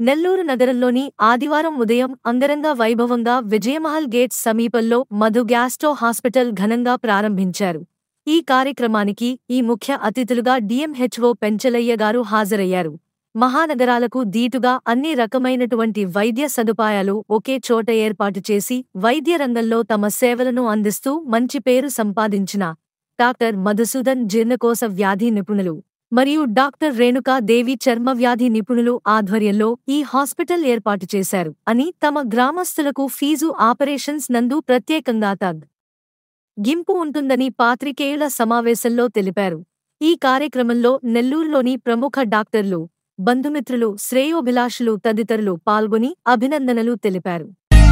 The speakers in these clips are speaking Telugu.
నెల్లూరు నగరంలోని ఆదివారం ఉదయం అంగరంగ వైభవంగా విజయమహల్ గేట్స్ సమీపంలో మధు గ్యాస్ట్రో హాస్పిటల్ ఘనంగా ప్రారంభించారు ఈ కార్యక్రమానికి ఈ ముఖ్య అతిథులుగా డిఎంహెచ్ఓ పెంచలయ్య గారు హాజరయ్యారు మహానగరాలకు దీటుగా అన్ని రకమైనటువంటి వైద్య సదుపాయాలు ఒకే చోట ఏర్పాటు చేసి వైద్య రంగంలో తమ సేవలను అందిస్తూ మంచి పేరు సంపాదించిన డాక్టర్ మధుసూదన్ జీర్ణకోశ వ్యాధి నిపుణులు మరియు డాక్టర్ రేణుకా దేవి చర్మ వ్యాధి నిపుణులు ఆధ్వర్యంలో ఈ హాస్పిటల్ ఏర్పాటు చేశారు అని తమ గ్రామస్తులకు ఫీజు ఆపరేషన్స్ నందు ప్రత్యేకంగా తగ్ గింపు ఉంటుందని పాత్రికేయుల సమావేశంలో తెలిపారు ఈ కార్యక్రమంలో నెల్లూరులోని ప్రముఖ డాక్టర్లు బంధుమిత్రులు శ్రేయోభిలాషులు తదితరులు పాల్గొని అభినందనలు తెలిపారు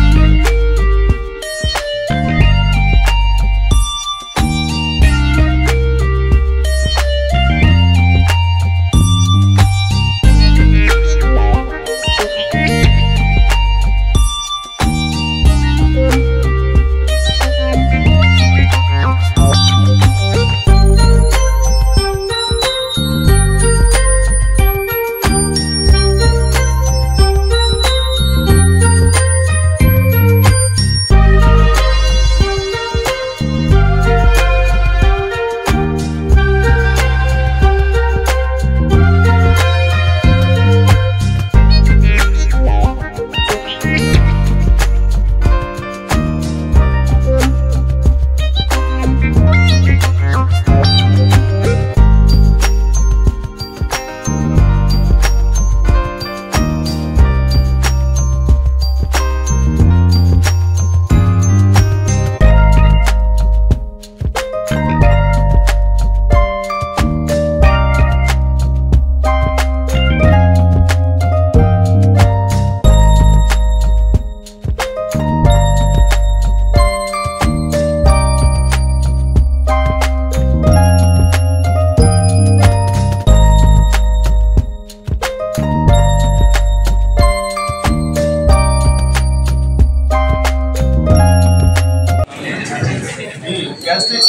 ఈ గ్యాస్ట్రిక్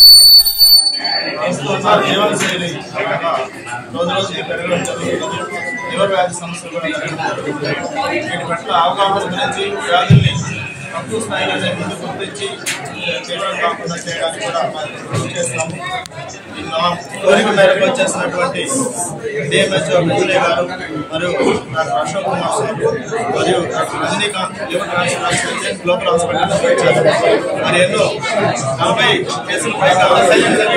వస్తున్న జీవనశైలి రోజు రోజుకి పెరగడం జరుగుతుంది లివర్ వ్యాధి సమస్యలు కూడా పెరుగుతున్నాయి వీటి పట్ల అవగాహన గురించి వ్యాధుల్ని తక్కువ స్థాయిలోనే ముందు గుర్తించి తీవ్రం కాకుండా చేయడానికి కూడా మనం కృషి చేస్తాము ఈ మా కోరిక మేరకు వచ్చేసినటువంటి డిఎంహెచ్ఓ విజయ్ గారు మరియు డాక్టర్ అశోక్ కుమార్ సార్ మరియు doctor Rajinikanth liver transplant Global hospital వచ్చారు మరి ఎన్నో నలభై కేసులు పైగా లివర్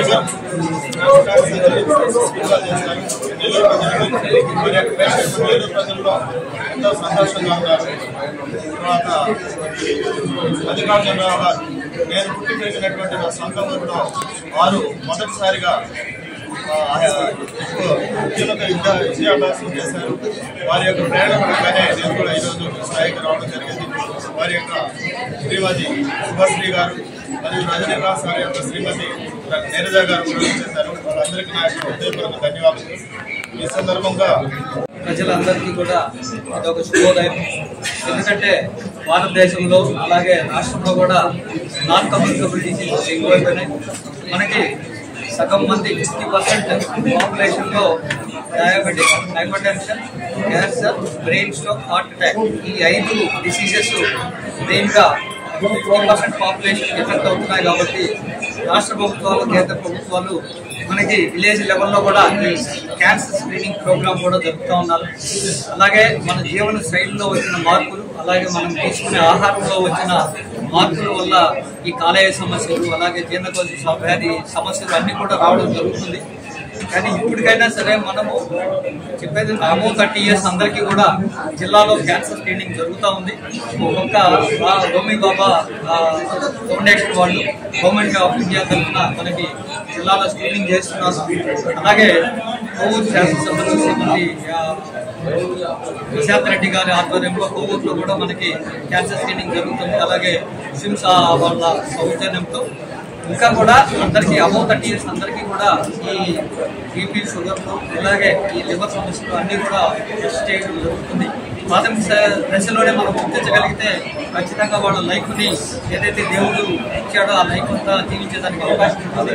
ప్రజల్లో ఎంతో సంతోషంగా ఉన్నారు తర్వాత మల్లికార్జునరావు గారు నేను పుట్టి పెరిగినటువంటి నా సొంత ఊరిలో వారు మొదటిసారిగా ఆ, ఎక్కువ విద్యలకు విద్య విద్యాభ్యాసం చేశారు వారి యొక్క ప్రేరణ పరంగానే నేను కూడా ఈరోజు ఈ స్థాయికి రావడం జరిగింది వారి యొక్క శ్రీమతి శుభశ్రీ గారు మరియు రజనీకాంత్ గారి యొక్క శ్రీమతి నీరజ గారు కూడా చేశారు వాళ్ళందరికీ నా యొక్క హృదయపూర్వక ధన్యవాదాలు ఈ సందర్భంగా ప్రజలందరికీ కూడా ఇదొక శుభోదయం ఎందుకంటే భారతదేశంలో అలాగే రాష్ట్రంలో కూడా నాన్ కమ్యూనికబుల్ డిసీజెస్ ఎక్కువైపోయినాయి మనకి సగం మంది ఫిఫ్టీ పర్సెంట్ పాపులేషన్లో diabetic hypertension cancer brain stroke heart attack ఈ ఐదు డిసీజెస్ మెయిన్గా ఫిఫ్టీ పర్సెంట్ పాపులేషన్ ఎఫెక్ట్ అవుతున్నాయి కాబట్టి రాష్ట్ర ప్రభుత్వాలు కేంద్ర ప్రభుత్వాలు మనకి విలేజ్ లెవెల్లో కూడా ఈ క్యాన్సర్ స్క్రీనింగ్ ప్రోగ్రామ్ కూడా జరుపుతూ ఉన్నారు అలాగే మన జీవన శైలిలో వచ్చిన మార్పులు అలాగే మనం తీసుకునే ఆహారంలో వచ్చిన మార్పుల వల్ల ఈ కాలేయ సమస్యలు అలాగే జీర్ణకోశ వ్యాధి సమస్యలు అన్నీ కూడా రావడం జరుగుతుంది కానీ ఇప్పటికైనా సరే మనము చెప్పేది అమో థర్టీ ఇయర్స్ అందరికీ కూడా జిల్లాలో క్యాన్సర్ స్క్రీనింగ్ జరుగుతూ ఉంది ఒక్కొక్క ఆ, హోమీ బాబా ఆ, ఫౌండేషన్ వాళ్ళు గవర్నమెంట్ ఆఫ్ ఇండియా తరఫున మనకి జిల్లాలో స్క్రీనింగ్ చేస్తున్నారు అలాగే కోవూరు శాసనసభ్యులు శ్రీమతి ఆ, ప్రశాంత్ రెడ్డి గారి ఆధ్వర్యంలో కోవూరులో కూడా మనకి క్యాన్సర్ స్క్రీనింగ్ జరుగుతుంది అలాగే సిమ్స్ ఆ వాళ్ళ సౌజన్యంతో ఇంకా కూడా అందరికీ అబౌవ్ థర్టీ ఇయర్స్ అందరికీ కూడా ఈ బీపీ షుగర్లు అలాగే ఈ లివర్ సమస్యలు అన్నీ కూడా టెస్ట్ చేయడం జరుగుతుంది ప్రాథమిక స- దశలోనే మనం గుర్తించగలిగితే ఖచ్చితంగా వాళ్ళ లైఫ్ని ఏదైతే దేవుడు ఇచ్చాడో ఆ లైఫ్ అంతా జీవించేదానికి అవకాశం ఉంటుంది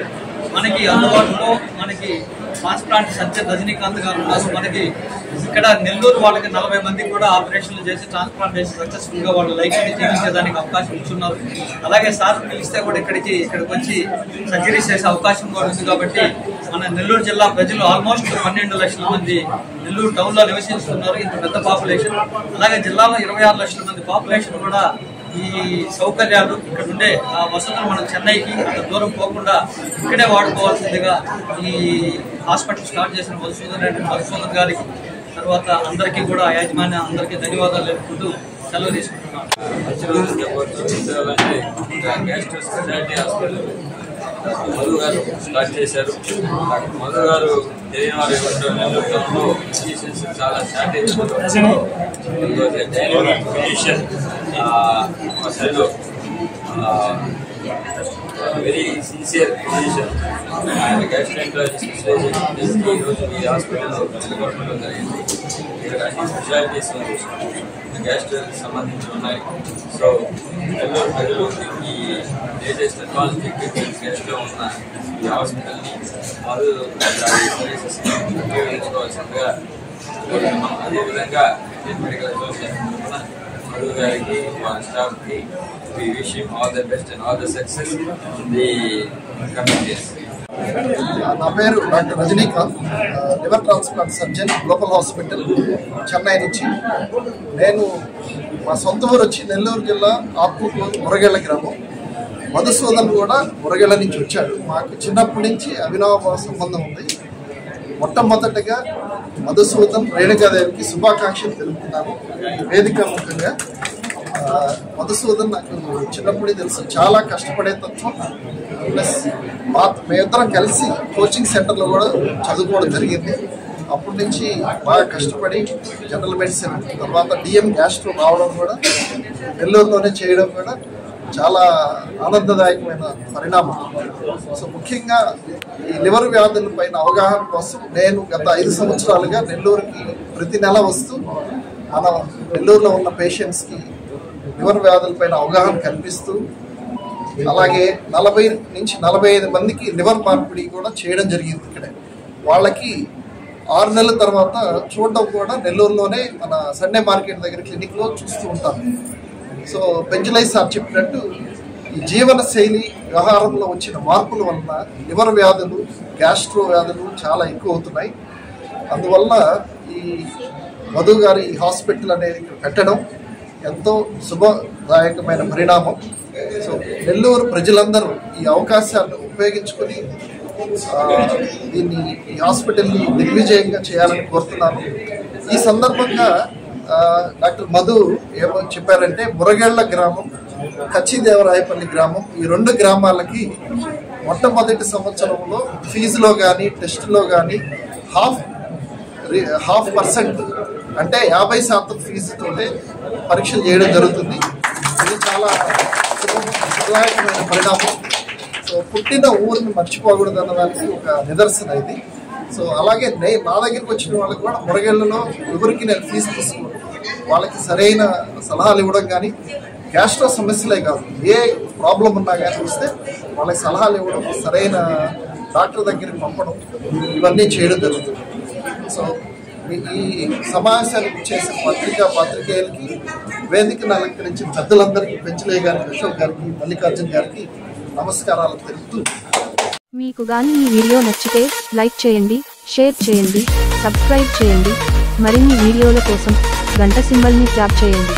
మనకి అందుబాటులో మనకి ట్రాన్స్ప్లాంట్ సర్జన్ రజనీకాంత్ గారు ఉన్నారు మనకి ఇక్కడ నెల్లూరు వాళ్ళకి నలభై మందికి కూడా ఆపరేషన్లు చేసి ట్రాన్స్ప్లాంటేషన్ సక్సెస్ఫుల్ గా వాళ్ళు లైఫ్ ని జీవించేదానికి అవకాశం ఇచ్చున్నారు అలాగే సార్ పిలిస్తే కూడా ఇక్కడికి ఇక్కడికి వచ్చి సర్జరీస్ చేసే అవకాశం కూడా ఉంది కాబట్టి మన నెల్లూరు జిల్లా ప్రజలు ఆల్మోస్ట్ పన్నెండు లక్షల మంది నెల్లూరు టౌన్ లో నివసిస్తున్నారు ఇంత పెద్ద పాపులేషన్ అలాగే జిల్లాలో ఇరవై ఆరు లక్షల మంది పాపులేషన్ కూడా ఈ సౌకర్యాలు ఇక్కడ ఉండే ఆ వసతులు మనం చెన్నైకి అంత దూరం పోకుండా ఇక్కడే వాడుకోవాల్సిందిగా ఈ హాస్పిటల్ స్టార్ట్ చేసిన మధుసూదన్ రెడ్డి మధుసూదన్ గారికి తర్వాత అందరికీ కూడా యాజమాన్య అందరికీ ధన్యవాదాలు తెలుపుకుంటూ సెలవు తీసుకుంటున్నాను మంచి చెప్పాలంటే గ్యాస్ట్రో స్పెషాలిటీ హాస్పిటల్ మధు గారు స్టార్ట్ చేశారు డాక్టర్ మధు గారు తెలియని వారు ఎవరు నెల్లూరు టౌన్లో ఫిజిషియన్స్ చాలా షార్టేజ్ ఫిజిషియన్ అసలు వెరీ సిన్సియర్ ఫిజిషియన్ ఆయన గ్యాస్ట్రెంటాలజీ స్పెషలైజేషన్ చేసి ఈరోజు ఈ హాస్పిటల్లో నెలకొల్పడం జరిగింది ఇక్కడ అన్ని స్పెషాలిటీస్ గ్యాస్ట్రల్ సంబంధించి ఉన్నాయి సో నెల్లూరు ప్రజలు ఈ లేటెస్ట్ అడ్వాన్స్ ఎక్విప్మెంట్స్ గ్యాస్ట్లో ఉన్న ఈ హాస్పిటల్ని వాళ్ళు సర్వీసెస్ ఉపయోగించుకోవాల్సిందిగా కోరుతున్నాం అదేవిధంగా ఇండియన్ మెడికల్ అసోసియేషన్ తరఫున మధు గారికి మా స్టాఫ్కి we wish him all the best and all the success in the coming days. నా పేరు doctor Rajinikanth liver transplant surgeon Global hospital Chennai నుంచి నేను మా సొంత ఊరు వచ్చి నెల్లూరు జిల్లా ఆత్మకూరు మురగేళ్ల గ్రామం మధుసూదన్ కూడా మురగేళ్ల నుంచి వచ్చాడు మాకు చిన్నప్పటి నుంచి అవినావ సంబంధం ఉంది మొట్టమొదటిగా మధుసూదన్ రేణుకాదేవికి శుభాకాంక్షలు తెలుపుతున్నాను ఈ వేదిక ముఖ్యంగా ఆ, మధుసూదన్ నాకు చిన్నప్పుడే తెలుసు చాలా కష్టపడే తత్వం ప్లస్ మా మేమిద్దరం కలిసి కోచింగ్ సెంటర్లో కూడా చదువుకోవడం జరిగింది అప్పటి నుంచి బాగా కష్టపడి జనరల్ మెడిసిన్ తర్వాత డిఎం గ్యాస్ట్రో రావడం కూడా నెల్లూరులోనే చేయడం కూడా చాలా ఆనందదాయకమైన పరిణామం సో ముఖ్యంగా ఈ లివర్ వ్యాధుల పైన అవగాహన కోసం నేను గత ఐదు సంవత్సరాలుగా నెల్లూరుకి ప్రతి నెల వస్తూ మన నెల్లూరులో ఉన్న పేషెంట్స్కి లివర్ వ్యాధుల పైన అవగాహన కల్పిస్తూ అలాగే నలభై నుంచి నలభై ఐదు మందికి లివర్ మార్పిడి కూడా చేయడం జరిగింది ఇక్కడే వాళ్ళకి ఆరు నెలల తర్వాత చూడడం కూడా నెల్లూరులోనే మన సండే మార్కెట్ దగ్గర క్లినిక్లో చూస్తూ ఉంటాం సో పెంచలై సార్ చెప్పినట్టు ఈ జీవన శైలి వ్యవహారంలో వచ్చిన మార్పుల వలన లివర్ వ్యాధులు గ్యాస్ట్రో వ్యాధులు చాలా ఎక్కువ అవుతున్నాయి అందువల్ల ఈ మధు గారి ఈ హాస్పిటల్ అనేది ఇక్కడ పెట్టడం ఎంతో శుభదాయకమైన పరిణామం సో నెల్లూరు ప్రజలందరూ ఈ అవకాశాన్ని ఉపయోగించుకొని ఆ, దీన్ని ఈ హాస్పిటల్ని దిగ్విజయంగా చేయాలని కోరుతున్నాను ఈ సందర్భంగా ఆ, డాక్టర్ మధు ఏమో చెప్పారంటే మురగేళ్ల గ్రామం కచ్చిదేవరాయపల్లి గ్రామం ఈ రెండు గ్రామాలకి మొట్టమొదటి సంవత్సరంలో ఫీజులో కానీ టెస్టులో కానీ హాఫ్ రి- హాఫ్ పర్సెంట్ అంటే యాభై శాతం ఫీజుతోనే పరీక్షలు చేయడం జరుగుతుంది ఇది చాలా శుభ- శుభదాయకమైన పరిణామం సో పుట్టిన ఊరిని మర్చిపోకూడదు అన్న దానికి ఒక నిదర్శన ఇది సో అలాగే నే నా దగ్గరికి వచ్చిన వాళ్ళకి కూడా మురగేళ్లలో ఎవరికి నేను ఫీజు తీసుకోను వాళ్ళకి సరైన సలహాలు ఇవ్వడం కానీ గ్యాస్ట్రో సమస్యలే కాదు ఏ ప్రాబ్లం ఉన్నా కానీ వస్తే వాళ్ళకి సలహాలు ఇవ్వడం సరైన డాక్టర్ దగ్గరికి పంపడం ఇవన్నీ చేయడం జరుగుతుంది సో మీ- ఈ సమావేశానికి చేసిన పత్రికా పాత్రికేయులకి వేదికను అలంకరించిన పెద్దలందరికీ పెంచలయ్య గారికి అశోక్ గారికి మల్లికార్జున్ గారికి నమస్కారాలు తెలుపుతూ మీకు గాని ఈ వీడియో నచ్చితే లైక్ చేయండి షేర్ చేయండి సబ్స్క్రైబ్ చేయండి మరిన్ని వీడియోల కోసం గంట సింబల్ని ట్యాప్ చేయండి